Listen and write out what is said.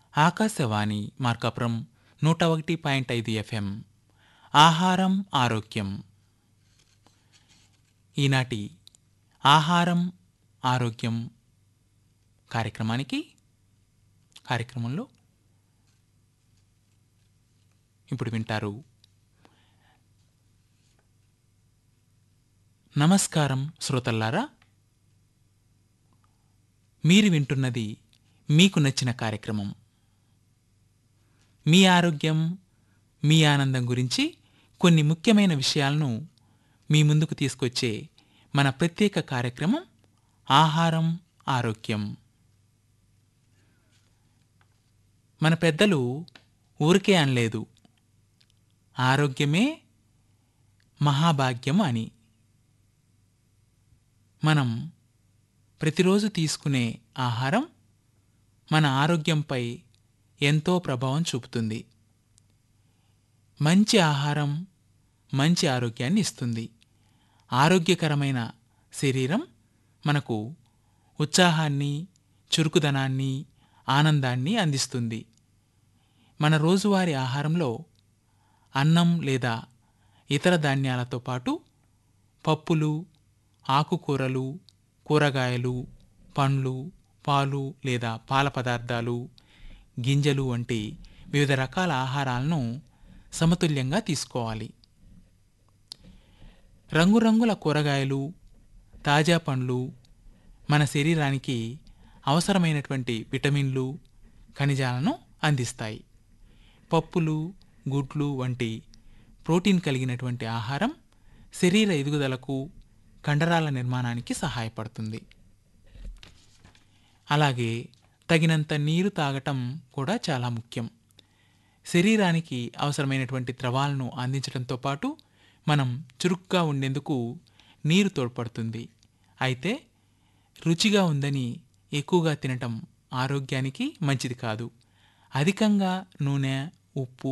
ఆకాశవాణి మార్కాపురం నూట ఒకటి పాయింట్ ఐదు ఎఫ్ఎం ఆహారం ఆరోగ్యం ఈనాటి ఆహారం ఆరోగ్యం కార్యక్రమానికి కార్యక్రమంలో ఇప్పుడు వింటారు నమస్కారం శ్రోతల్లారా మీరు వింటున్నది మీకు నచ్చిన కార్యక్రమం మీ ఆరోగ్యం మీ ఆనందం గురించి కొన్ని ముఖ్యమైన విషయాలను మీ ముందుకు తీసుకొచ్చే మన ప్రత్యేక కార్యక్రమం ఆహారం ఆరోగ్యం మన పెద్దలు ఊరికే అనలేదు ఆరోగ్యమే మహాభాగ్యం అని మనం ప్రతిరోజు తీసుకునే ఆహారం మన ఆరోగ్యంపై ఎంతో ప్రభావం చూపుతుంది మంచి ఆహారం మంచి ఆరోగ్యాన్ని ఇస్తుంది ఆరోగ్యకరమైన శరీరం మనకు ఉత్సాహాన్ని చురుకుదనాన్ని ఆనందాన్ని అందిస్తుంది మన రోజువారీ ఆహారంలో అన్నం లేదా ఇతర ధాన్యాలతో పాటు పప్పులు ఆకుకూరలు కూరగాయలు పండ్లు పాలు లేదా పాల పదార్థాలు గింజలు వంటి వివిధ రకాల ఆహారాలను సమతుల్యంగా తీసుకోవాలి రంగురంగుల కూరగాయలు తాజా పండ్లు మన శరీరానికి అవసరమైనటువంటి విటమిన్లు ఖనిజాలను అందిస్తాయి పప్పులు గుడ్లు వంటి ప్రోటీన్ కలిగినటువంటి ఆహారం శరీర ఎదుగుదలకు కండరాల నిర్మాణానికి సహాయపడుతుంది అలాగే తగినంత నీరు తాగటం కూడా చాలా ముఖ్యం శరీరానికి అవసరమైనటువంటి ద్రవాలను అందించడంతో పాటు మనం చురుగ్గా ఉండేందుకు నీరు తోడ్పడుతుంది అయితే రుచిగా ఉందని ఎక్కువగా తినటం ఆరోగ్యానికి మంచిది కాదు అధికంగా నూనె ఉప్పు